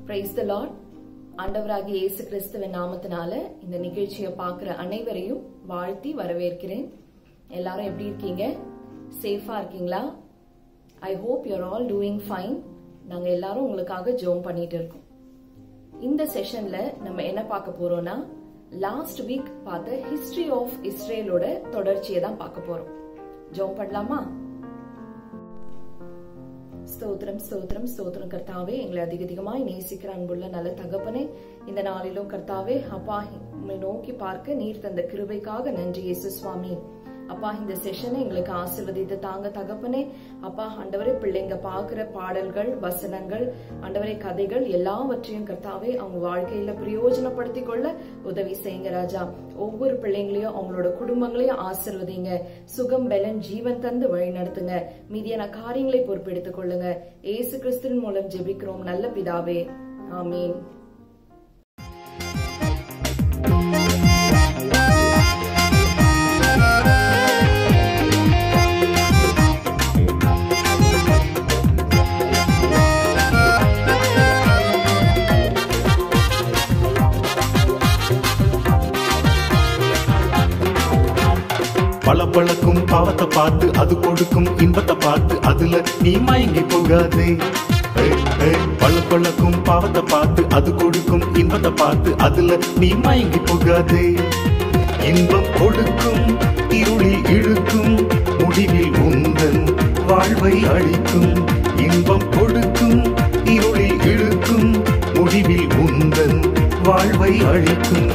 Praise the Lord ஆண்டவராகிய இயேசு கிறிஸ்துவின் நாமத்தினால இந்த நிகழ்ச்சியை பார்க்குற அனைவரையும் வாழ்த்தி வரவேற்கிறேன் எல்லாரும் எப்படி இருக்கீங்க சேஃபா இருக்கீங்களா I hope you're all doing fine நாங்க எல்லாரும் உங்களுக்காக ஜோம் பண்ணிட்டு இருக்கோம் இந்த செஷன்ல நம்ம என்ன பார்க்க போறோம்னா லாஸ்ட் வீக் பார்த்த ஹிஸ்டரி ஆஃப் இஸ்ரேலோட தொடர்ச்சியை தான் பார்க்க போறோம் ஜோம் பண்ணலாமா ஸ்தோத்திரம் ஸ்தோத்திரம் ஸ்தோத்திரம் கர்த்தாவே எங்களை அதிக அதிகமாய் நேசிக்கிற அன்புள்ள நல்ல தகப்பனே இந்த நாளிலும் கர்த்தாவே அப்பா உம்மை நோக்கி பார்க்க நீர் தந்த கிருபைக்காக நன்றி இயேசு சுவாமி அப்பா இந்த செஷனை எங்களுக்கு ஆசிர்வதித்து தாங்க தகப்பனே அப்பா ஆண்டவரே பிள்ளைங்க பாக்குற பாடல்கள் வசனங்கள் ஆண்டவரே கதைகள் எல்லாவற்றையும் கர்த்தாவே அவங்க வாழ்க்கையில பிரயோஜனப்படுத்தி கொள்ள உதவி செய்யுங்க ராஜா ஒவ்வொரு பிள்ளைங்களையும் அவங்களோட குடும்பங்களையும் ஆசிர்வதிங்க சுகம் பலன் ஜீவன் தந்து வழி நடத்துங்க மீதியான காரியங்களை பொறுப்பெடுத்துக் கொள்ளுங்க ஏசு கிறிஸ்துவின் மூலம் ஜெபிக்கிறோம் நல்ல பிதாவே ஆமீன் பளபளக்கும் பாவத்தை பார்த்து அது கொடுக்கும் இன்பத்தை பார்த்து அதுல நீ மயங்கி போகாதே ஏய், ஏய், பளபளக்கும் பாவத்தை பார்த்து அது கொடுக்கும் இன்பத்தை பார்த்து அதுல நீ மயங்கி போகாதே இன்பம் கொடுக்கும் இருளில் இழுக்கும் முடிவில் உந்தன் வாழ்வை அளிக்கும் இன்பம் கொடுக்கும் இருளில் இழுக்கும் முடிவில் உந்தன் வாழ்வை அளிக்கும்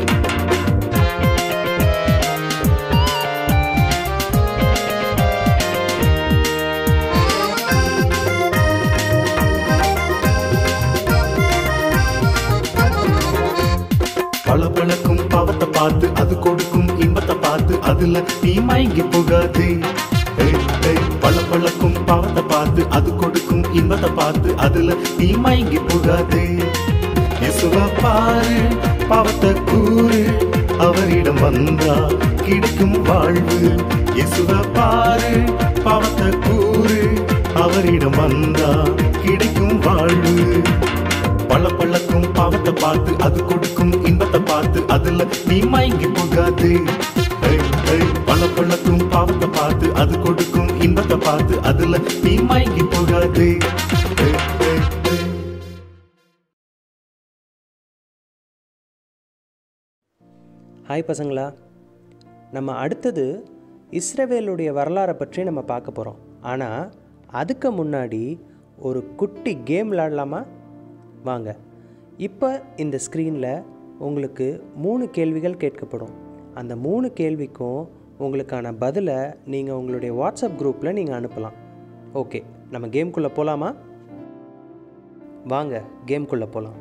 பளபளக்கும் பாவத்தை பார்த்து அது கொடுக்கும் இன்பத்தை பார்த்து அதுல நீ மயங்கி போகாதே ஏய், ஏய், பளபளக்கும் பாவத்தை பார்த்து அது கொடுக்கும் இன்பத்தை பார்த்து அதுல நீ மயங்கி போகாதே இயேசுவ பாரு பாவத்தை கூறு அவரிடம் வந்தா கிடைக்கும் வாழ்வு இயேசுவ பாரு பாவத்தை கூறு அவரிடம் வந்தா கிடைக்கும் வாழ்வு பளபளக்கும் பாவத்தை பார்த்து அது கொடுக்கும் இன்பத்தை பார்த்து அதுல நீ மயங்கி போகாது பளபளக்கும் பாவத்தை பார்த்து அது கொடுக்கும் இன்பத்தை பார்த்து அதுல நீ மயங்கி போகாது ஏய், ஏய், ஏய். ஹாய் பசங்களா நம்ம அடுத்தது இஸ்ரவேலுடைய வரலாறை பற்றி நம்ம பார்க்க போகிறோம் ஆனால் அதுக்கு முன்னாடி ஒரு குட்டி கேம் விளாடலாமா வாங்க இப்போ இந்த ஸ்க்ரீனில் உங்களுக்கு மூணு கேள்விகள் கேட்கப்படும் அந்த மூணு கேள்விக்கும் உங்களுக்கான பதிலை நீங்கள் உங்களுடைய வாட்ஸ்அப் குரூப்பில் நீங்கள் அனுப்பலாம் ஓகே நம்ம கேம்குள்ளே போகலாமா வாங்க கேம்குள்ளே போகலாம்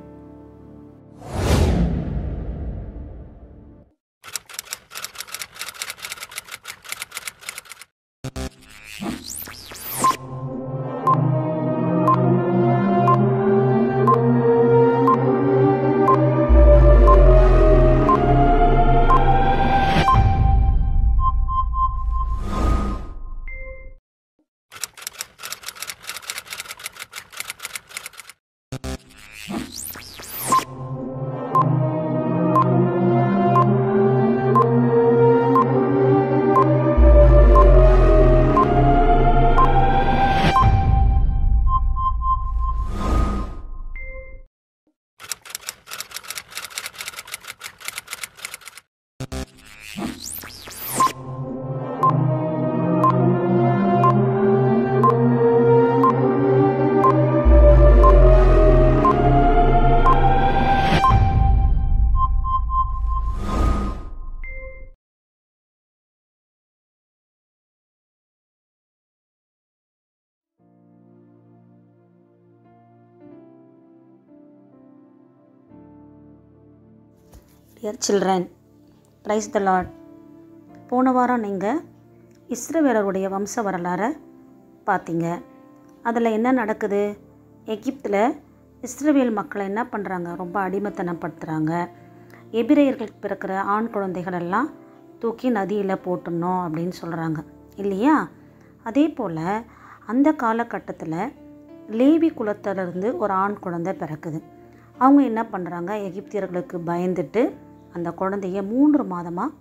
dear children praise the Lord போன வாரம் நீங்கள் இஸ்ரவேலருடைய வம்ச வரலாறை பார்த்தீங்க அதில் என்ன நடக்குது எகிப்தில் இஸ்ரவேல் மக்களை என்ன பண்ணுறாங்க ரொம்ப அடிமைத்தனப்படுத்துகிறாங்க எபிரேயர்களுக்கு பிறக்கிற ஆண் குழந்தைகள் எல்லாம் தூக்கி நதியில் போட்டுடணும் அப்படின்னு சொல்கிறாங்க இல்லையா அதே போல் அந்த காலகட்டத்தில் லேவி குலத்திலிருந்து ஒரு ஆண் குழந்தை பிறக்குது அவங்க என்ன பண்ணுறாங்க எகிப்தியர்களுக்கு பயந்துட்டு அந்த குழந்தைய மூன்று மாதமாக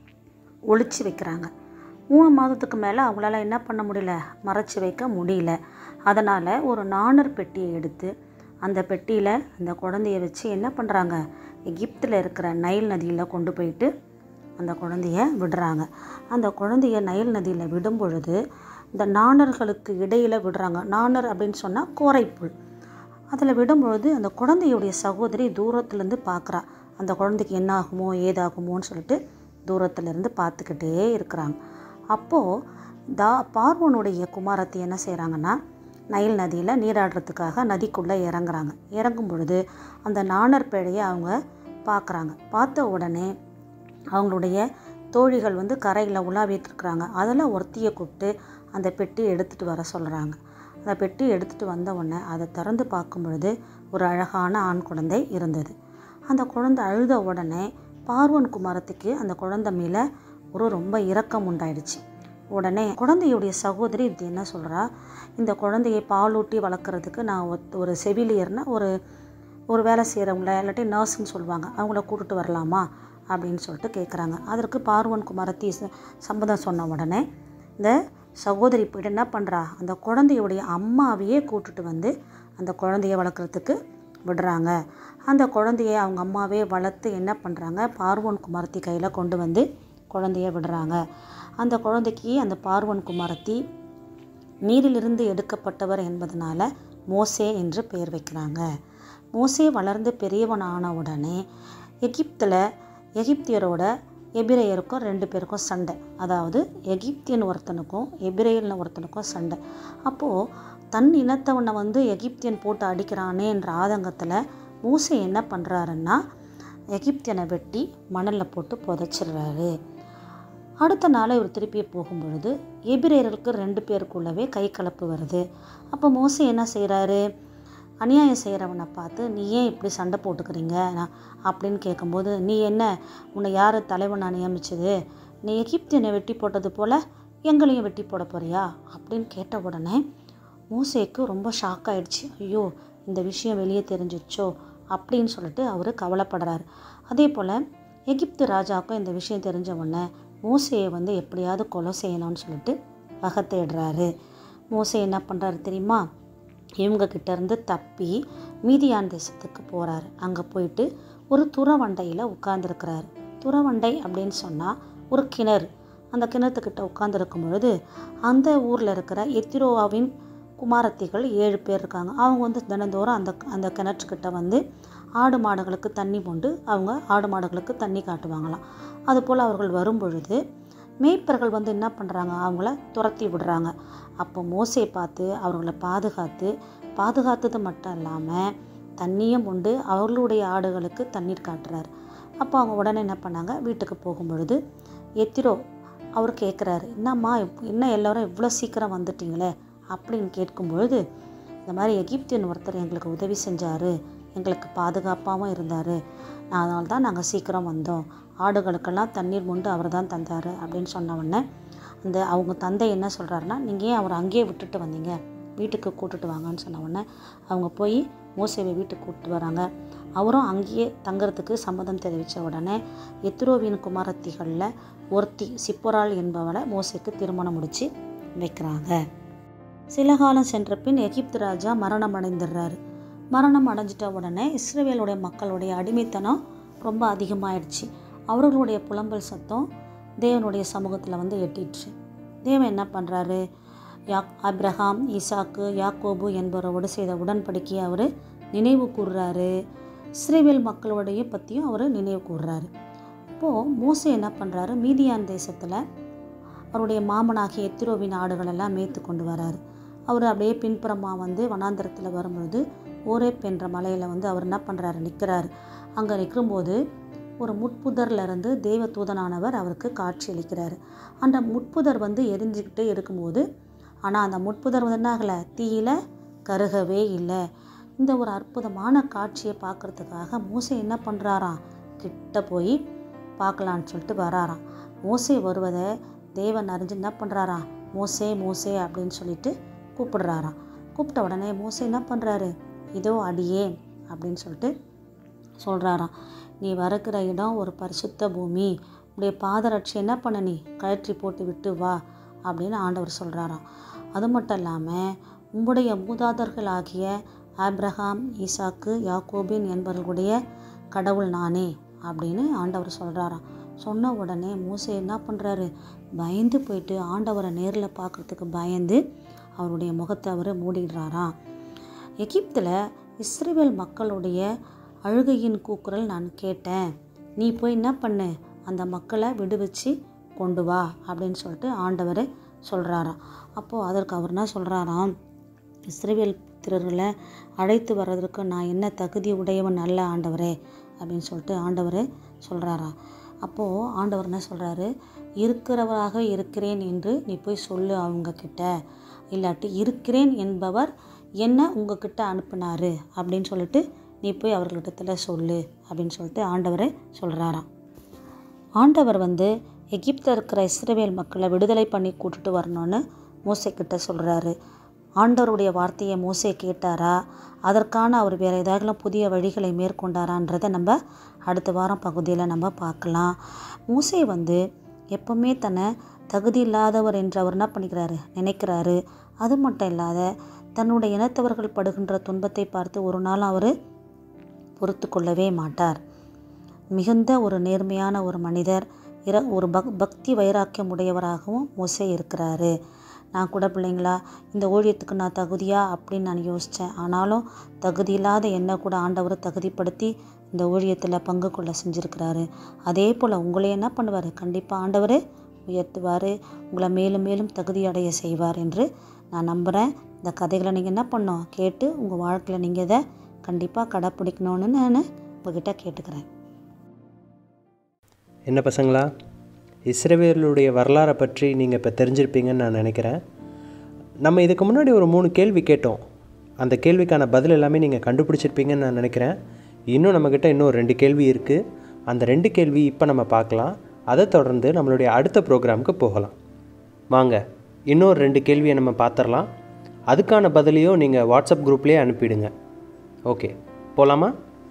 ஒளிச்சு வைக்கிறாங்க மூணு மாதத்துக்கு மேலே அவங்களால என்ன பண்ண முடியல மறைச்சி வைக்க முடியல அதனால் ஒரு நாணர் பெட்டியை எடுத்து அந்த பெட்டியில் அந்த குழந்தைய வச்சு என்ன பண்ணுறாங்க எகிப்தில் இருக்கிற நைல் நதியில் கொண்டு போயிட்டு அந்த குழந்தைய விடுறாங்க அந்த குழந்தைய நைல் நதியில் விடும் பொழுது இந்த நாணர்களுக்கு இடையில் விடுறாங்க நாணர் அப்படின்னு சொன்னால் கோரைப்புல் அதில் விடும்பொழுது அந்த குழந்தையுடைய சகோதரி தூரத்துலேருந்து பார்க்குறா அந்த குழந்தைக்கு என்ன ஆகுமோ ஏதாகுமோன்னு சொல்லிட்டு தூரத்துலேருந்து பார்த்துக்கிட்டே இருக்கிறாங்க அப்போது தா பார்வனுடைய குமாரத்தை என்ன செய்கிறாங்கன்னா நைல் நதியில் நீராடுறதுக்காக நதிக்குள்ளே இறங்குறாங்க இறங்கும் பொழுது அந்த நாணர் பேழையை அவங்க பார்க்குறாங்க பார்த்த உடனே அவங்களுடைய தோழிகள் வந்து கரையில் உலாவிட்டு இருக்கிறாங்க அதில் ஒருத்தியை கூப்பிட்டு அந்த பெட்டி எடுத்துகிட்டு வர சொல்கிறாங்க அந்த பெட்டி எடுத்துகிட்டு வந்த உடனே அதை திறந்து பார்க்கும் பொழுது ஒரு அழகான ஆண் குழந்தை இருந்தது அந்த குழந்தை அழுத உடனே பார்வன் குமாரத்துக்கு அந்த குழந்தை மேலே ஒரு ரொம்ப இரக்கம் உண்டாயிடுச்சு உடனே குழந்தையுடைய சகோதரி இது என்ன சொல்கிறா இந்த குழந்தையை பாலூட்டி வளர்க்குறதுக்கு நான் ஒத்- ஒரு செவிலியர்னா ஒரு ஒரு வேலை செய்கிறவங்கள இல்லாட்டி நர்ஸ்ன்னு சொல்லுவாங்க அவங்கள கூட்டிட்டு வரலாமா அப்படின்னு சொல்லிட்டு கேட்குறாங்க அதற்கு பார்வன் குமாரத்தி ச- சம்மதம் சொன்ன உடனே இந்த சகோதரி போயிட்டு என்ன பண்ணுறா அந்த குழந்தையுடைய அம்மாவையே கூட்டிட்டு வந்து அந்த குழந்தைய வளர்க்குறதுக்கு விடுறாங்க அந்த குழந்தைய அவங்க அம்மாவே வளர்த்து என்ன பண்ணுறாங்க பார்வன் குமாரத்தி கையில் கொண்டு வந்து குழந்தைய விடுறாங்க அந்த குழந்தைக்கு அந்த பார்வன் குமாரத்தி நீரிலிருந்து எடுக்கப்பட்டவர் என்பதனால மோசே என்று பெயர் வைக்கிறாங்க மோசே வளர்ந்து பெரியவன் ஆன உடனே எகிப்தில் எகிப்தியரோட எபிரேயருக்கும் ரெண்டு பேருக்கும் சண்டை அதாவது எகிப்தியன் ஒருத்தனுக்கும் எபிரேயன் ஒருத்தனுக்கும் சண்டை அப்போது தன் இனத்தவனை வந்து எகிப்தியன் போட்டு அடிக்கிறானேன்ற ஆதங்கத்தில் மூசை என்ன பண்ணுறாருன்னா எகிப்தியனை வெட்டி மணலில் போட்டு புதைச்சிடுறாரு அடுத்த நாள் இவர் திருப்பி போகும்பொழுது எபிரேயர்களுக்கு ரெண்டு பேருக்குள்ளவே கை கலப்பு வருது அப்போ மோசே என்ன செய்கிறாரு அநியாயம் செய்கிறவனை பார்த்து நீ ஏன் இப்படி சண்டை போட்டுக்கிறீங்க நான் அப்படின்னு கேட்கும்போது நீ என்ன உன்னை யார் தலைவனா நியமிச்சது நீ எகிப்தியனை வெட்டி போட்டது போல் எங்களையும் வெட்டி போட போறியா அப்படின்னு கேட்ட உடனே மூசேக்கு ரொம்ப ஷாக் ஆயிடுச்சு ஐயோ இந்த விஷயம் வெளியே தெரிஞ்சிருச்சோ அப்படின்னு சொல்லிட்டு அவர் கவலைப்படுறாரு அதே போல் எகிப்து ராஜாவுக்கும் இந்த விஷயம் தெரிஞ்ச உடனே மூசையை வந்து எப்படியாவது கொலை செய்யணும்னு சொல்லிட்டு வகை தேடுறாரு மூசை என்ன பண்ணுறாரு தெரியுமா இவங்க கிட்ட இருந்து தப்பி மீதியான் தேசத்துக்கு போகிறாரு அங்கே போயிட்டு ஒரு துறவண்டையில் உட்கார்ந்துருக்கிறாரு துறவண்டை அப்படின்னு சொன்னால் ஒரு கிணறு அந்த கிணத்துக்கிட்ட உட்கார்ந்துருக்கும் பொழுது அந்த ஊரில் இருக்கிற எத்திரோவாவின் குமாரத்திகள் ஏழு பேர் இருக்காங்க அவங்க வந்து தினந்தோறும் அந்த அந்த கிணற்றுக்கிட்ட வந்து ஆடு மாடுகளுக்கு தண்ணி கொண்டு அவங்க ஆடு மாடுகளுக்கு தண்ணி காட்டுவாங்களாம் அதுபோல் அவர்கள் வரும் பொழுது மேய்ப்பர்கள் வந்து என்ன பண்ணுறாங்க அவங்கள துரத்தி விடுறாங்க அப்போ மோசை பார்த்து அவர்களை பாதுகாத்து பாதுகாத்தது மட்டும் இல்லாமல் தண்ணியும் உண்டு அவர்களுடைய ஆடுகளுக்கு தண்ணீர் காட்டுறாரு அப்போ அவங்க உடனே என்ன பண்ணாங்க வீட்டுக்கு போகும் பொழுது எத்திரோ அவர் கேட்குறாரு என்னம்மா இப்- என்ன எல்லாரும் இவ்வளோ சீக்கிரம் வந்துட்டீங்களே அப்படின்னு கேட்கும் பொழுது இந்த மாதிரி எகிப்தியன் ஒருத்தர் எங்களுக்கு உதவி செஞ்சார் எங்களுக்கு பாதுகாப்பாகவும் இருந்தார் அதனால தான் நாங்கள் சீக்கிரம் வந்தோம் ஆடுகளுக்கெல்லாம் தண்ணீர் முண்டு அவர் தான் தந்தார் அப்படின்னு சொன்ன உடனே அந்த அவங்க தந்தை என்ன சொல்கிறாருன்னா நீங்கள் ஏன் அவரை அங்கேயே விட்டுட்டு வந்தீங்க வீட்டுக்கு கூட்டிட்டு வாங்கன்னு சொன்ன உடனே அவங்க போய் மோசேவை வீட்டுக்கு கூப்பிட்டு வராங்க அவரும் அங்கேயே தங்கறதுக்கு சம்மதம் தெரிவித்த உடனே எத்ரோவின் குமாரத்திகளில் ஒருத்தி சிப்பொராள் என்பவளை மோசேக்கு திருமணம் முடித்து வைக்கிறாங்க சில காலம் சென்ற பின் எகிப்து ராஜா மரணம் அடைந்துடுறாரு மரணம் அடைஞ்சிட்ட உடனே இஸ்ரேவேலுடைய மக்களுடைய அடிமைத்தனம் ரொம்ப அதிகமாயிடுச்சு அவர்களுடைய புலம்பல் சத்தம் தேவனுடைய சமூகத்தில் வந்து எட்டிடுச்சு தேவன் என்ன பண்ணுறாரு யாக் அப்ரஹாம் ஈசாக்கு யாக்கோபு என்பவரோடு செய்த உடன்படிக்கையை அவர் நினைவு கூறுறாரு இஸ்ரேவேல் மக்களுடைய பற்றியும் அவர் நினைவு கூறுறாரு இப்போது மோசே என்ன பண்ணுறாரு மீதியான் தேசத்தில் அவருடைய மாமனாகிய எத்திரோவின் ஆடுகளெல்லாம் மேய்த்து கொண்டு வராரு அவர் அப்படியே பின்புறமாக வந்து வனாந்தரத்தில் வரும்பொழுது ஓரேப் என்ற மலையில் வந்து அவர் என்ன பண்ணுறாரு நிற்கிறாரு அங்கே நிற்கும்போது ஒரு முட்புதர்ல இருந்து தேவ தூதனானவர் அவருக்கு காட்சி அளிக்கிறாரு அந்த முட்புதர் வந்து எரிஞ்சுக்கிட்டே இருக்கும்போது ஆனால் அந்த முட்புதர் வந்து என்ன ஆகலை தீயில கருகவே இல்லை இந்த ஒரு அற்புதமான காட்சியை பார்க்கறதுக்காக மோசே என்ன பண்ணுறாராம் கிட்ட போய் பார்க்கலான்னு சொல்லிட்டு வராராம் மோசே வருவதை தேவன் அறிஞ்சு என்ன பண்ணுறாராம் மோசே மோசே அப்படின்னு சொல்லிட்டு கூப்பிடுறாராம் கூப்பிட்ட உடனே மோசே என்ன பண்ணுறாரு இதோ அடியேன் அப்படின்னு சொல்லிட்டு சொல்கிறாராம் நீ வரக்கிற இடம் ஒரு பரிசுத்த பூமி உடைய பாதரட்சி என்ன பண்ண நீ கழற்றி போட்டு விட்டு வா அப்படின்னு ஆண்டவர் சொல்கிறாராம் அது மட்டும் இல்லாமல் உம்முடைய மூதாதர்களாகிய ஆப்ரஹாம் ஈசாக்கு யாக்கோபின் என்பவர்களுடைய கடவுள் நானே அப்படின்னு ஆண்டவர் சொல்கிறாராம் சொன்ன உடனே மூசை என்ன பண்ணுறாரு பயந்து போயிட்டு ஆண்டவரை நேரில் பார்க்குறதுக்கு பயந்து அவருடைய முகத்தை அவர் மூடிடுறாராம் எகிப்தில் இஸ்ரேல் மக்களுடைய அழுகையின் கூக்குரல் நான் கேட்டேன் நீ போய் என்ன பண்ணு அந்த மக்களை விடுவிச்சு கொண்டு வா அப்படின்னு சொல்லிட்டு ஆண்டவர் சொல்கிறாராம் அப்போது அதற்கு அவர் என்ன சொல்கிறாராம் இஸ்ரேல் புத்திரர்களை அழைத்து வர்றதற்கு நான் என்ன தகுதி உடையவன் அல்ல ஆண்டவரே அப்படின்னு சொல்லிட்டு ஆண்டவர் சொல்கிறாராம் அப்போது ஆண்டவர் என்ன சொல்கிறாரு இருக்கிறவராக இருக்கிறேன் என்று நீ போய் சொல்லு அவங்க கிட்ட இல்லாட்டி இருக்கிறேன் என்பவர் என்ன உங்ககிட்ட அனுப்புனாரு அப்படின்னு சொல்லிட்டு நீ போய் அவர்களிடத்துல சொல்லு அப்படின்னு சொல்லிட்டு ஆண்டவரை சொல்கிறாராம் ஆண்டவர் வந்து எகிப்தில் இருக்கிற இஸ்ரவேல் மக்களை விடுதலை பண்ணி கூட்டிட்டு வரணும்னு மூசை கிட்ட சொல்கிறாரு ஆண்டவருடைய வார்த்தையை மூசை கேட்டாரா அதற்கான அவர் வேறு ஏதாவது புதிய வழிகளை மேற்கொண்டாரான்றதை நம்ம அடுத்த வாரம் பகுதியில் நம்ம பார்க்கலாம் மூசை வந்து எப்பவுமே தன்னை தகுதி இல்லாதவர் என்று அவர் என்ன பண்ணிக்கிறாரு நினைக்கிறாரு அது மட்டும் இல்லாத தன்னுடைய இனத்தவர்கள் படுகின்ற துன்பத்தை பார்த்து ஒரு நாள் அவர் பொறுத்து கொள்ளவே மாட்டார் மிகுந்த ஒரு நேர்மையான ஒரு மனிதர் இர ஒரு பக் பக்தி வைராக்கியம் உடையவராகவும் மோசே இருக்கிறாரு நான் கூட பிள்ளைங்களா இந்த ஊழியத்துக்கு நான் தகுதியா அப்படின்னு நான் யோசித்தேன் ஆனாலும் தகுதி இல்லாத என்னை கூட ஆண்டவர் தகுதிப்படுத்தி இந்த ஊழியத்தில் பங்கு கொள்ள செஞ்சுருக்கிறாரு அதே போல் உங்களை என்ன பண்ணுவார் கண்டிப்பாக ஆண்டவர் உயர்த்துவார் உங்களை மேலும் மேலும் தகுதி அடைய செய்வார் என்று நான் நம்புகிறேன் இந்த கதைகளை நீங்கள் என்ன பண்ணோம் கேட்டு உங்கள் வாழ்க்கையில் நீங்கள் இதை கண்டிப்பாக கடைப்பிடிக்கணும்னு நான் உங்ககிட்ட கேட்டுக்கிறேன் என்ன பசங்களா இஸ்ரவேலுடைய வரலாறை பற்றி நீங்கள் இப்போ தெரிஞ்சிருப்பீங்கன்னு நான் நினைக்கிறேன் நம்ம இதுக்கு முன்னாடி ஒரு மூணு கேள்வி கேட்டோம் அந்த கேள்விக்கான பதில் எல்லாமே நீங்கள் கண்டுபிடிச்சிருப்பீங்கன்னு நான் நினைக்கிறேன் இன்னும் நம்மக்கிட்ட இன்னும் ரெண்டு கேள்வி இருக்குது அந்த ரெண்டு கேள்வி இப்போ நம்ம பார்க்கலாம் அதை தொடர்ந்து நம்மளுடைய அடுத்த ப்ரோக்ராமுக்கு போகலாம் வாங்க இன்னொரு ரெண்டு கேள்வியை நம்ம பார்த்துடலாம் அதுக்கான பதிலையும் நீங்கள் வாட்ஸ்அப் குரூப்லேயே அனுப்பிடுங்க ஓகே போகலாமா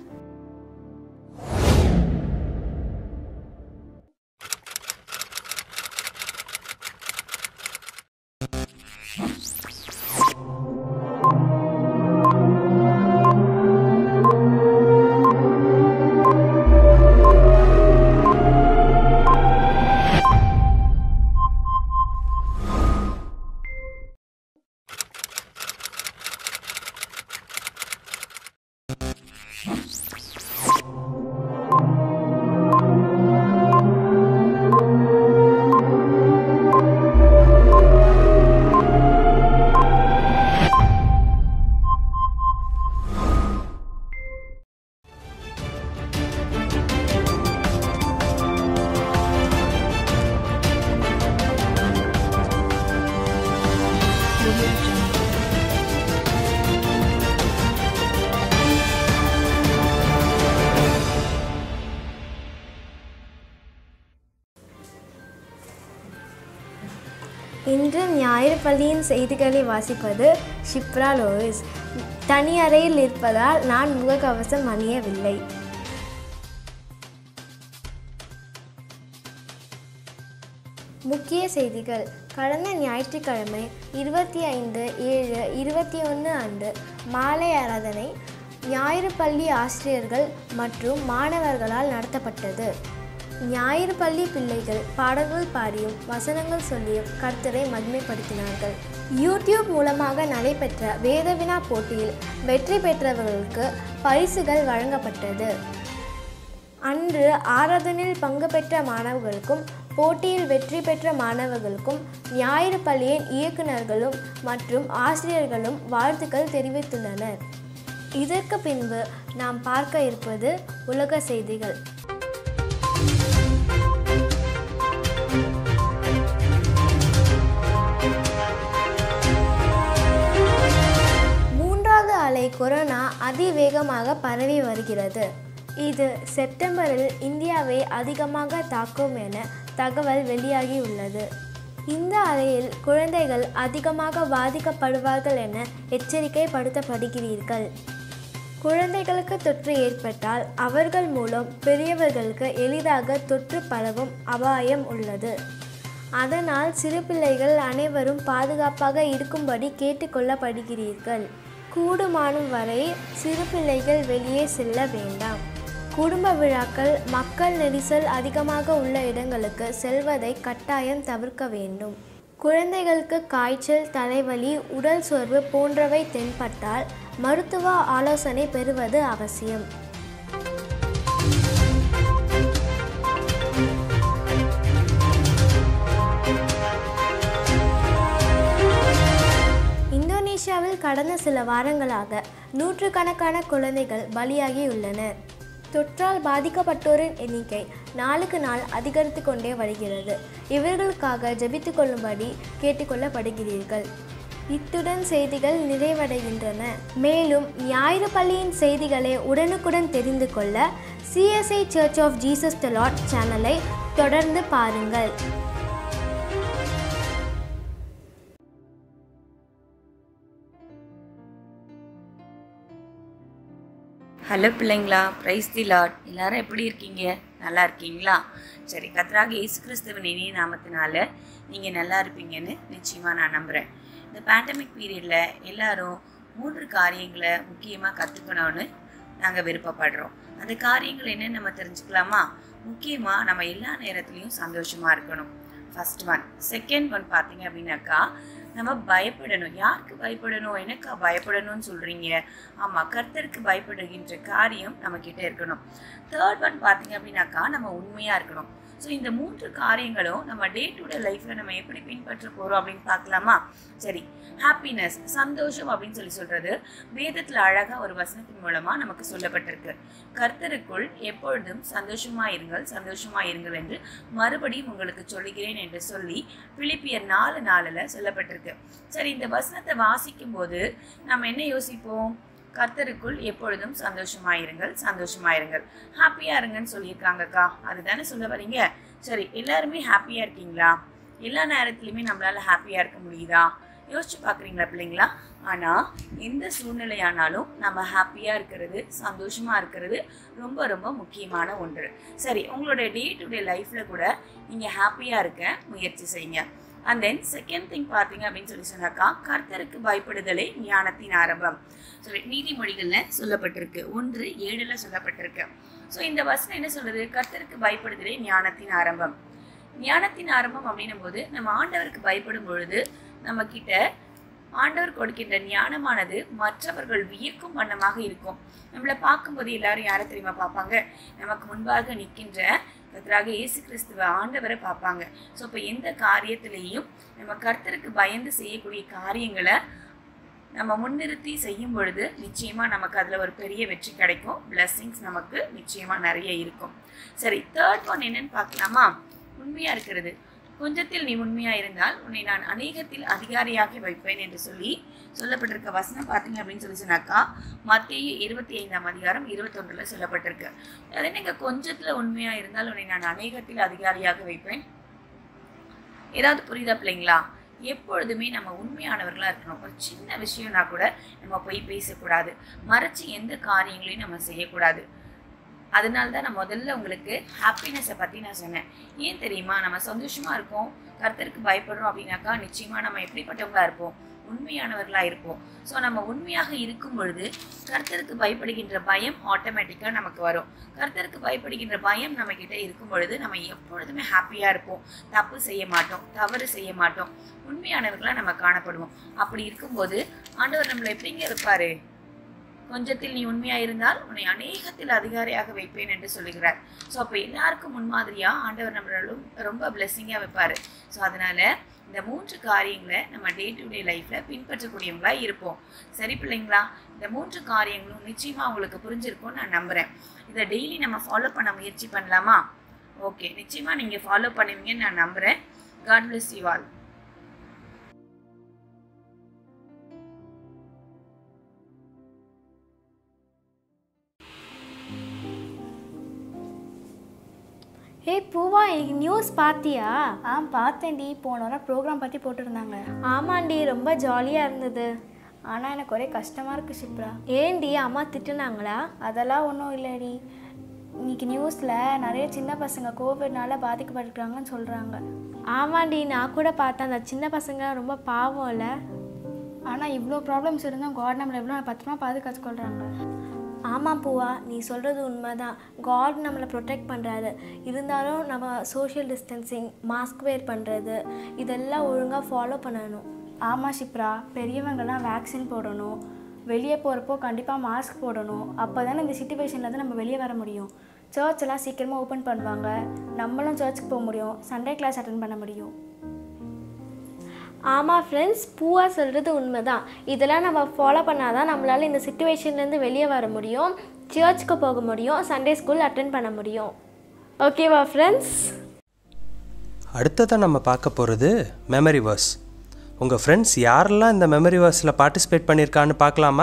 இன்று ஞாயிறு பள்ளியின் செய்திகளை வாசிப்பது ஷிப்ரா லோயிஸ் தனி அறையில் இருப்பதால் நான் முகக்கவசம் அணியவில்லை முக்கிய செய்திகள் கடந்த ஞாயிற்றுக்கிழமை இருபத்தி ஐந்து ஏழு இருபத்தி ஒன்று அன்று மாலை ஆராதனை ஞாயிறு பள்ளி ஆசிரியர்கள் மற்றும் மாணவர்களால் நடத்தப்பட்டது ஞாயிறு பள்ளி பிள்ளைகள் பாடல்கள் பாடியும் வசனங்கள் சொல்லியும் கர்த்தரை மகிமைப்படுத்தினார்கள் யூடியூப் மூலமாக நடைபெற்ற வேதவினா போட்டியில் வெற்றி பெற்றவர்களுக்கு பரிசுகள் வழங்கப்பட்டது அன்று ஆராதனையில் பங்கு பெற்ற மாணவர்களுக்கும் போட்டியில் வெற்றி பெற்ற மாணவர்களுக்கும் ஞாயிறு பள்ளியின் இயக்குநர்களும் மற்றும் ஆசிரியர்களும் வாழ்த்துக்கள் தெரிவித்துள்ளனர் இதற்கு பின்பு நாம் பார்க்க இருப்பது உலக செய்திகள் மூன்றாவது அலை கொரோனா அதிவேகமாக பரவி வருகிறது இது செப்டம்பரில் இந்தியாவை அதிகமாக தாக்கும் என தகவல் வெளியாகியுள்ளது இந்த அலையில் குழந்தைகள் அதிகமாக பாதிக்கப்படுவார்கள் என எச்சரிக்கைப்படுத்தப்படுகிறீர்கள் குழந்தைகளுக்கு தொற்று ஏற்பட்டால் அவர்கள் மூலம் பெரியவர்களுக்கு எளிதாக தொற்று பரவும் அபாயம் உள்ளது அதனால் சிறு பிள்ளைகள் அனைவரும் பாதுகாப்பாக இருக்கும்படி கேட்டுக்கொள்ளப்படுகிறீர்கள் கூடுமானும் வரை சிறு பிள்ளைகள் வெளியே செல்ல வேண்டாம் குடும்ப விழாக்கள் மக்கள் நெரிசல் அதிகமாக உள்ள இடங்களுக்கு செல்வதை கட்டாயம் தவிர்க்க வேண்டும் குழந்தைகளுக்கு காய்ச்சல் தலைவலி உடல் சோர்வு போன்றவை தென்பட்டால் மருத்துவ ஆலோசனை பெறுவது அவசியம் இந்தோனேஷியாவில் கடந்த சில வாரங்களாக நூற்றுக்கணக்கான குழந்தைகள் பலியாகியுள்ளனர் தொற்றால் பாதிக்கப்பட்டோரின் எண்ணிக்கை நாளுக்கு நாள் அதிகரித்து கொண்டே வருகிறது இவர்களுக்காக ஜெபித்து கொள்ளும்படி கேட்டுக்கொள்ளப்படுகிறீர்கள் இத்துடன் செய்திகள் நிறைவடைகின்றன மேலும் ஞாயிறு பள்ளியின் செய்திகளை உடனுக்குடன் தெரிந்து கொள்ள CSI church of Jesus the Lord சேனலை தொடர்ந்து பாருங்கள் ஹலோ பிள்ளைங்களா பிரைஸ் தி லாட் எல்லாரும் எப்படி இருக்கீங்க நல்லா இருக்கீங்களா சரி கத்ராக இயேசு கிறிஸ்துவின் இனிய நாமத்தினால நீங்கள் நல்லா இருப்பீங்கன்னு நிச்சயமாக நான் நம்புகிறேன் இந்த பேண்டமிக் பீரியடில் எல்லாரும் மூன்று காரியங்களை முக்கியமாக கற்றுக்கணும்னு நாங்கள் விருப்பப்படுறோம் அந்த காரியங்கள் என்னன்னு நம்ம தெரிஞ்சுக்கலாமா முக்கியமாக நம்ம எல்லா நேரத்துலையும் சந்தோஷமாக இருக்கணும் ஃபர்ஸ்ட் ஒன் செகண்ட் ஒன் பார்த்தீங்க அப்படின்னாக்கா நம்ம பயப்படணும் யாருக்கு பயப்படணும் எனக்கா பயப்படணும்னு சொல்றீங்க ஆமா கர்த்தருக்கு பயப்படுகின்ற காரியம் நம்ம கிட்ட இருக்கணும் தேர்ட் ஒன் பார்த்தீங்க அப்படின்னாக்கா நம்ம உண்மையா இருக்கணும் ஸோ இந்த மூன்று காரியங்களும் நம்ம டே டு டே லைஃப்ல நம்ம எப்படி பின்பற்ற போறோம் அப்படின்னு பார்க்கலாமா சரி ஹாப்பினஸ் சந்தோஷம் அப்படின்னு சொல்லி சொல்றது வேதத்துல அழகா ஒரு வசனத்தின் மூலமா நமக்கு சொல்லப்பட்டிருக்கு கர்த்தருக்குள் எப்பொழுதும் சந்தோஷமா இருங்கள் சந்தோஷமா இருங்கள் என்று மறுபடியும் உங்களுக்கு சொல்லுகிறேன் என்று சொல்லி பிலிப்பியர் நாலு நாலுல சொல்லப்பட்டிருக்கு சரி இந்த வசனத்தை வாசிக்கும் போது நம்ம என்ன யோசிப்போம் கர்த்தருக்குள் எப்பொழுதும் சந்தோஷமாயிருங்கள் சந்தோஷமாயிருங்கள் ஹாப்பியா இருங்கன்னு சொல்லியிருக்காங்கக்கா அதுதானே சொல்ல வரீங்க சரி எல்லாருமே ஹாப்பியா இருக்கீங்களா எல்லா நேரத்துலையுமே நம்மளால ஹாப்பியா இருக்க முடியுதா யோசிச்சு பார்க்குறீங்களா பிள்ளைங்களா ஆனால் எந்த சூழ்நிலையானாலும் நம்ம ஹாப்பியாக இருக்கிறது சந்தோஷமாக இருக்கிறது ரொம்ப ரொம்ப முக்கியமான ஒன்று சரி உங்களோட டே டு டே லைஃப்பில் கூட நீங்கள் ஹாப்பியாக இருக்க முயற்சி செய்யுங்க அண்ட் தென் செகண்ட் திங் பார்த்தீங்க அப்படின்னு சொல்லி சொன்னாக்கா கர்த்தருக்கு பயப்படுதலே ஞானத்தின் ஆரம்பம் சரி நீதிமொழிகளில் சொல்லப்பட்டிருக்கு ஒன்று ஏழுல சொல்லப்பட்டிருக்கு ஸோ இந்த வசனம் என்ன சொல்றது கர்த்தருக்கு பயப்படுதலே ஞானத்தின் ஆரம்பம் ஞானத்தின் ஆரம்பம் அப்படின்னும் போது நம்ம ஆண்டவருக்கு பயப்படும் பொழுது நம்ம கிட்ட ஆண்டவர் கொடுக்கின்ற ஞானமானது மற்றவர்கள் வியக்கும் வண்ணமாக இருக்கும் நம்மளை பார்க்கும்போது எல்லாரும் யாரை தெரியுமா பார்ப்பாங்க நமக்கு முன்பாக நிற்கின்ற கர்த்தராக இயேசு கிறிஸ்துவ ஆண்டவரை பார்ப்பாங்க ஸோ இப்போ எந்த காரியத்திலையும் நம்ம கர்த்தருக்கு பயந்து செய்யக்கூடிய காரியங்களை நம்ம முன்னிறுத்தி செய்யும் பொழுது நிச்சயமா நமக்கு அதுல ஒரு பெரிய வெற்றி கிடைக்கும் பிளெஸ்ஸிங்ஸ் நமக்கு நிச்சயமா நிறைய இருக்கும் சரி தேர்ட் ஒன் என்னன்னு பார்க்கலாமா உண்மையா இருக்கிறது கொஞ்சத்தில் நீ உண்மையா இருந்தால் உன்னை நான் அநேகத்தில் அதிகாரியாக்கி வைப்பேன் என்று சொல்லி சொல்லப்பட்டிருக்க வசனம் பார்த்தீங்க அப்படின்னு சொல்லி சொன்னாக்கா மத்திய இருபத்தி ஐந்தாம் அதிகாரம் இருபத்தொன்றுல சொல்லப்பட்டிருக்கு அதே நீங்க கொஞ்சத்துல உண்மையா இருந்தால் உன்னை நான் அநேகத்தில் அதிகாரியாக வைப்பேன் ஏதாவது புரியுதா பிள்ளைங்களா எப்பொழுதுமே நம்ம உண்மையானவர்களாக இருக்கணும் ஒரு சின்ன விஷயம்னா கூட நம்ம போய் பேசக்கூடாது மறைச்சு எந்த காரியங்களையும் நம்ம செய்யக்கூடாது அதனால தான் நான் முதல்ல உங்களுக்கு ஹாப்பினஸை பற்றி நான் சொன்னேன் ஏன் தெரியுமா நம்ம சந்தோஷமாக இருக்கோம் கர்த்தருக்கு பயப்படுறோம் அப்படின்னாக்கா நிச்சயமாக நம்ம எப்படிப்பட்டவங்களா இருப்போம் உண்மையானவர்களாக இருப்போம் ஸோ நம்ம உண்மையாக இருக்கும் பொழுது கர்த்தருக்கு பயப்படுகின்ற பயம் ஆட்டோமேட்டிக்காக நமக்கு வரும் கர்த்தருக்கு பயப்படுகின்ற பயம் நம்ம கிட்ட இருக்கும் பொழுது நம்ம எப்பொழுதுமே ஹாப்பியாக இருப்போம் தப்பு செய்ய மாட்டோம் தவறு செய்ய மாட்டோம் உண்மையானவர்களாக நம்ம காணப்படுவோம் அப்படி இருக்கும்போது ஆண்டவர் நம்மளை எப்படிங்க இருப்பாரு கொஞ்சத்தில் நீ உண்மையா இருந்தால் உன்னை அநேகத்தில் அதிகாரியாக வைப்பேன் என்று சொல்லுகிறார் ஸோ அப்போ எல்லாருக்கும் முன்மாதிரியா ஆண்டவர் நம்மளும் ரொம்ப பிளெஸ்ஸிங்காக வைப்பாரு ஸோ அதனால இந்த மூன்று காரியங்களை நம்ம டே டு டே லைஃப்ல பின்பற்றக்கூடியவங்களா இருப்போம் சரி பிள்ளைங்களா இந்த மூன்று காரியங்களும் நிச்சயமா உங்களுக்கு புரிஞ்சிருக்கும்னு நான் நம்புறேன் இதை டெய்லி நம்ம ஃபாலோ பண்ண முயற்சி பண்ணலாமா ஓகே நிச்சயமா நீங்க ஃபாலோ பண்ணுவீங்கன்னு நான் நம்புறேன் காட் பிளஸ் யூ ஆல் ஏய் பூவா நியூஸ் பார்த்தியா ஆ பார்த்தேன்டி போன வாரம் ப்ரோக்ராம் பற்றி போட்டிருந்தாங்க ஆமாண்டி ரொம்ப ஜாலியாக இருந்தது ஆனால் எனக்கு ஒரே கஷ்டமாக இருக்குது ஷிப்ரா ஏண்டி அம்மா திட்டுனாங்களா அதெல்லாம் ஒன்றும் இல்லைடி இன்னைக்கு நியூஸில் நிறைய சின்ன பசங்க கோவிட்னால பாதிக்கப்பட்டிருக்காங்கன்னு சொல்கிறாங்க ஆமாண்டி நான் கூட பார்த்தேன் அந்த சின்ன பசங்க ரொம்ப பாவம் இல்லை ஆனால் இவ்வளோ ப்ராப்ளம்ஸ் இருந்தும் காட் நம்மளை எவ்வளோ பத்திரமா பாதுகாத்து கொள்கிறாங்க ஆமாம் பூவா நீ சொல்கிறது உண்மைதான் காட் நம்மளை ப்ரொடெக்ட் பண்ணுறாரு இருந்தாலும் நம்ம சோஷியல் டிஸ்டன்சிங் மாஸ்க் வேர் பண்ணுறது இதெல்லாம் ஒழுங்காக ஃபாலோ பண்ணணும் ஆமாம் ஷிப்ரா பெரியவங்கெல்லாம் வேக்சின் போடணும் வெளியே போகிறப்போ கண்டிப்பாக மாஸ்க் போடணும் அப்போ தானே இந்த சுச்சுவேஷன்லேருந்து நம்ம வெளியே வர முடியும் சர்ச் எல்லாம் சீக்கிரமாக ஓப்பன் பண்ணுவாங்க நம்மளும் சர்ச்சுக்கு போக முடியும் சண்டே கிளாஸ் அட்டன் பண்ண முடியும் ஆமாம் ஃப்ரெண்ட்ஸ் பூவா சொல்கிறது உண்மைதான் இதெல்லாம் நம்ம ஃபாலோ பண்ணால் தான் நம்மளால் இந்த சுச்சுவேஷன்லேருந்து வெளியே வர முடியும் சர்ச்சுக்கு போக முடியும் சண்டே ஸ்கூல் அட்டன் பண்ண முடியும் ஓகேவா ஃப்ரெண்ட்ஸ் அடுத்ததாக நம்ம பார்க்க போகிறது மெமரி வர்ஸ் உங்கள் ஃப்ரெண்ட்ஸ் யாரெல்லாம் இந்த மெமரி வர்ஸில் பார்ட்டிசிபேட் பண்ணியிருக்கான்னு பார்க்கலாமா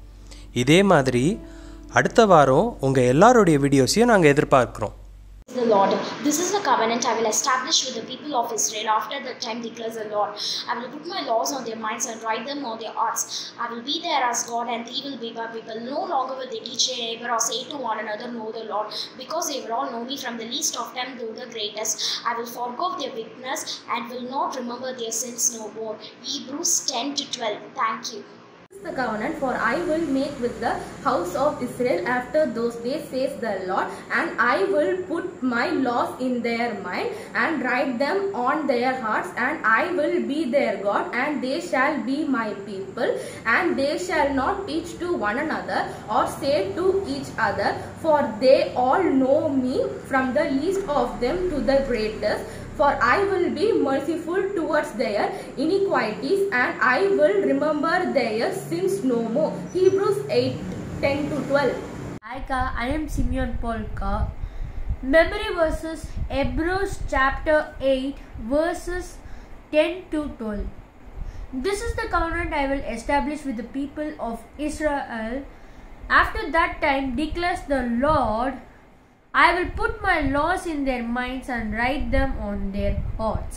இதே மாதிரி அடுத்த வாரம் உங்கள் எல்லாருடைய வீடியோஸையும் நாங்கள் எதிர்பார்க்குறோம் the Lord. This is the covenant I will establish with the people of Israel after that time, declares the Lord. I will put my laws on their minds and write them on their hearts. I will be there as God, and they will be my people. No longer will they teach their neighbor or say to one another, Know the Lord, because they will all know me from the least of them to the greatest. I will forgive their wickedness and will not remember their sins no more. Hebrews 10 to 12. Thank you. the covenant for I will make with the house of Israel after those days says the Lord and I will put my laws in their mind and write them on their hearts and I will be their God and they shall be my people and they shall not teach to one another or say to each other for they all know me from the least of them to the greatest for I will be merciful towards their iniquities and I will remember their sins no more. Hebrews 8 10 to 12. Aika, I am Simeon Polka. Memory verses Hebrews chapter 8 verses 10 to 12. This is the covenant I will establish with the people of Israel. After that time declares the Lord, I will put my laws in their minds and write them on their hearts.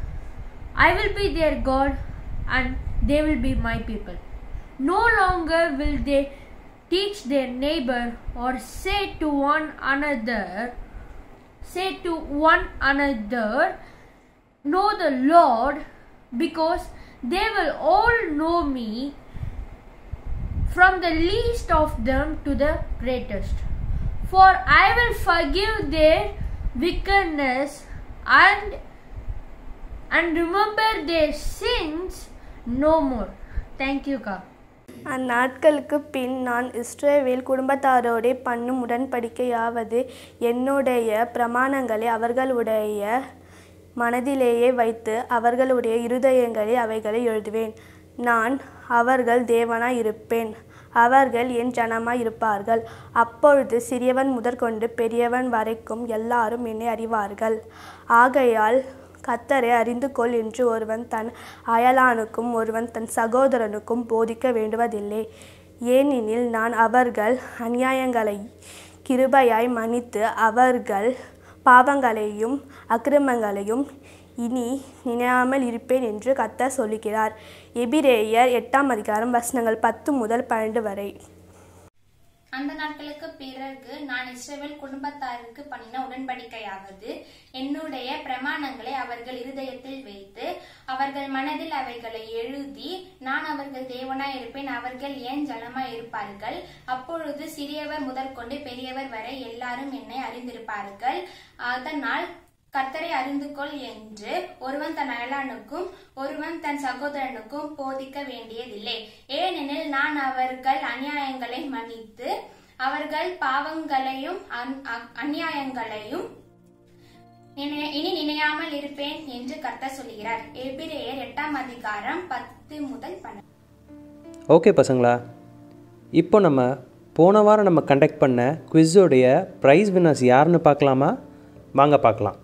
I will be their God and they will be my people. No longer will they teach their neighbor or say to one another, say to one another, know the Lord, because they will all know me from the least of them to the greatest. For I will forgive their wickedness and and remember their sins no more. Thank you, Ka. அந்நாட்களுக்கு பின் நான் இஸ்ரவேல் குடும்பத்தாரோடே பண்ணும் உடன்படிக்கையாவது என்னுடைய பிரமாணங்களை அவர்களுடைய மனதிலேயே வைத்து அவர்களுடைய இருதயங்களில் அவைகளை எழுதுவேன் நான் அவர்கள் தேவனாய் இருப்பேன் அவர்கள் என் ஜனமாய் இருப்பார்கள் அப்பொழுது சிறியவன் முதற்கொண்டு பெரியவன் வரைக்கும் எல்லாரும் என்னை அறிவார்கள் ஆகையால் கத்தரை அறிந்து கொள் என்று ஒருவன் தன் அயலானுக்கும் ஒருவன் தன் சகோதரனுக்கும் போதிக்க வேண்டுவதில்லை ஏனெனில் நான் அவர்கள் அநியாயங்களை கிருபையாய் மன்னித்து அவர்கள் பாவங்களையும் அக்கிரமங்களையும் இனி நினையாமல் இருப்பேன் என்று கத்தர் சொல்லுகிறார் எபிரேயர் எட்டாம் அதிகாரம் வசனங்கள் பத்து முதல் பன்னெண்டு வரை அந்த நாட்களுக்கு பிறகு நான் இஸ்ரவேல் குடும்பத்தாருக்கு பண்ணின உடன்படிக்கையாவது என்னுடைய பிரமாணங்களை அவர்கள் இருதயத்தில் வைத்து அவர்கள் மனதில் அவைகளை எழுதி நான் அவர்கள் தேவனாய் இருப்பேன் அவர்கள் ஏன் ஜனமாய் இருப்பார்கள் அப்பொழுது சிறியவர் முதற்கொண்டு பெரியவர் வரை எல்லாரும் என்னை அறிந்திருப்பார்கள் அதனால் கர்த்தரை அறிந்து கொள் என்று ஒருவன் தன் அயலானுக்கும் ஒருவன் தன் சகோதரனுக்கும் போதிக்க வேண்டியதில்லை ஏனெனில் நான் அவர்கள் அநியாயங்களை மன்னித்து அவர்கள் பாவங்களையும் அந்- அ- அநியாயங்களையும் நினை- இனி நினையாமல் இருப்பேன் என்று கர்த்தர் சொல்கிறார் எபிரேயர் எட்டாம் அதிகாரம் பத்து முதல் பன்னெண்டு ஓகே பசங்களா இப்போ நம்ம போன வாரம் நம்ம கண்டக்ட் பண்ண குவிஸோடைய ப்ரைஸ் வின்னர்ஸ் யாருன்னு பார்க்கலாமா வாங்க பார்க்கலாம்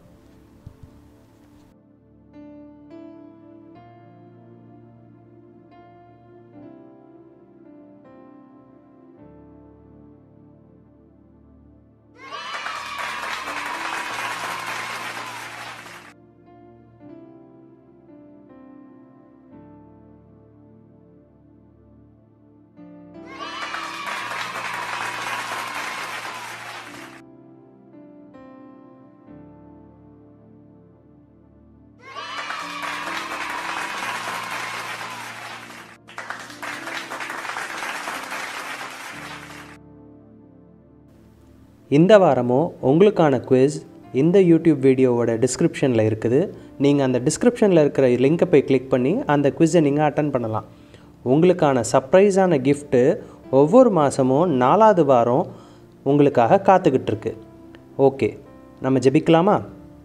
இந்த வாரமும் உங்களுக்கான குவிஸ் இந்த யூடியூப் வீடியோவோட டிஸ்கிரிப்ஷனில் இருக்குது நீங்கள் அந்த டிஸ்கிரிப்ஷனில் இருக்கிற லிங்கை போய் கிளிக் பண்ணி அந்த குவிஸை நீங்கள் அட்டன் பண்ணலாம் உங்களுக்கான சர்ப்ரைஸான கிஃப்ட்டு ஒவ்வொரு மாதமும் நாலாவது வாரம் உங்களுக்காக காத்துக்கிட்டு இருக்கு ஓகே நம்ம ஜெபிக்கலாமா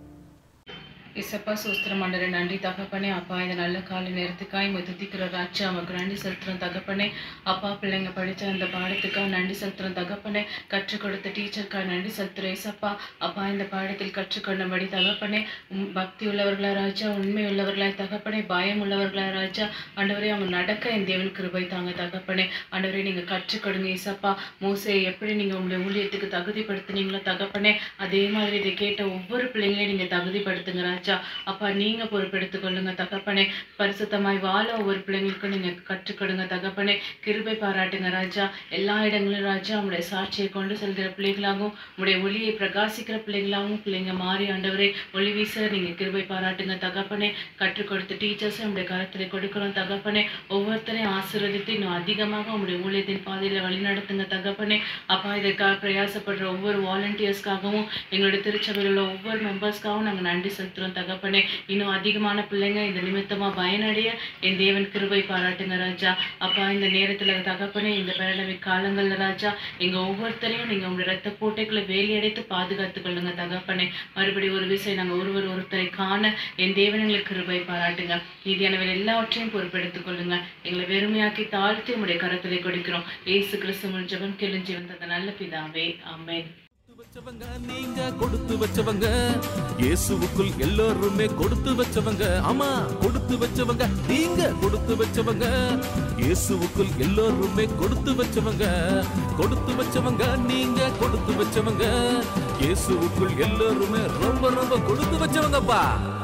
இசப்பா சூஸ்திரம் ஆண்டரை நன்றி தகப்பனே அப்பா இந்த நல்ல காலை நேரத்துக்காய் உங்க துதிக்கிற ராஜா அவருக்கு நன்றி செலுத்துறோம் தகப்பனே அப்பா பிள்ளைங்க படிச்ச அந்த பாடத்துக்காக நன்றி செலுத்துறோம் தகப்பனே கற்றுக் கொடுத்த டீச்சருக்காக நன்றி செலுத்துறோம் இசப்பா அப்பா இந்த பாடத்தில் கற்றுக்கொண்டபடி தகப்பனே உம் பக்தி உள்ளவர்களா ராஜா உண்மை உள்ளவர்களா தகப்பனே பயம் உள்ளவர்களா ராஜா ஆண்டவரே அவங்க நடக்க என் தேவன் கிருபை தாங்க தகப்பனே ஆண்டவரே நீங்க கற்றுக் கொடுங்க இசப்பா மோசே எப்படி நீங்க உங்களுடைய ஊழியத்துக்கு தகுதிப்படுத்துனீங்களோ தகப்பனே அதே மாதிரி இதை கேட்ட ஒவ்வொரு பிள்ளைங்களையும் நீங்க தகுதிப்படுத்துங்க ராஜா அப்பா நீங்க பொறுப்பெடுத்துக் கொள்ளுங்க தகப்பனே பரிசுத்தமாய் வாழ ஒவ்வொரு பிள்ளைங்களுக்கும் நீங்க கற்றுக் கொடுங்க தகப்பனே கிருபை பாராட்டுங்க ராஜா எல்லா இடங்களிலும் ராஜா உங்களுடைய சாட்சியை கொண்டு செல்கிற பிள்ளைகளாகவும் உங்களுடைய ஒளியை பிரகாசிக்கிற பிள்ளைகளாகவும் பிள்ளைங்க மாறி ஆண்டவரே ஒளி வீச நீங்க கிருபை பாராட்டுங்க தகப்பனே கற்றுக் கொடுத்த டீச்சர்ஸை உங்களுடைய கரத்தில் கொடுக்கணும் தகப்பனே ஒவ்வொருத்தரையும் ஆசீர்வதித்து இன்னும் அதிகமாக உங்களுடைய ஊழியத்தின் பாதையில வழிநடத்துங்க தகப்பனே அப்பா இதற்காக பிரயாசப்படுற ஒவ்வொரு வாலண்டியர்ஸ்க்காகவும் எங்களுடைய திருச்சபையில் உள்ள ஒவ்வொரு மெம்பர்ஸ்க்காகவும் நாங்கள் நன்றி செலுத்துறோம் தகப்பனே இன்னும் அதிகமான பிள்ளைங்க இந்த நிமித்தமா பயனடைய என் தேவன் கிருபை பாராட்டுங்க ராஜா அப்பா இந்த நேரத்துல தகப்பனே இந்த பேரளவை காலங்கள்ல ராஜா எங்க ஒவ்வொருத்தரையும் நீங்க உங்களுடைய ரத்த கோட்டைக்குள்ள வேலி அடைத்து பாதுகாத்துக் கொள்ளுங்க தகப்பனே மறுபடியும் ஒரு விஷயம் நாங்க ஒருவர் ஒருத்தரை காண என் தேவன் எங்களுக்கு கிருபை பாராட்டுங்க நீதியானவர் எல்லாவற்றையும் பொறுப்பெடுத்துக் கொள்ளுங்க எங்களை வெறுமையாக்கி தாழ்த்தி உங்களுடைய கரத்திலே கொடுக்கிறோம் ஏசு கிறிஸ்து ஜெபம் கெளிஞ்சி வந்தது நல்ல பிதாவே ஆமென் வச்சவங்க நீங்க கொடுத்து வச்சவங்க இயேசுவுக்குள் எல்லாருமே கொடுத்து வச்சவங்க ஆமா கொடுத்து வச்சவங்க நீங்க கொடுத்து வச்சவங்க இயேசுவுக்குள் எல்லாருமே கொடுத்து வச்சவங்க கொடுத்து வச்சவங்க நீங்க கொடுத்து வச்சவங்க இயேசுவுக்குள் எல்லாருமே ரொம்ப ரொம்ப கொடுத்து வச்சவங்கப்பா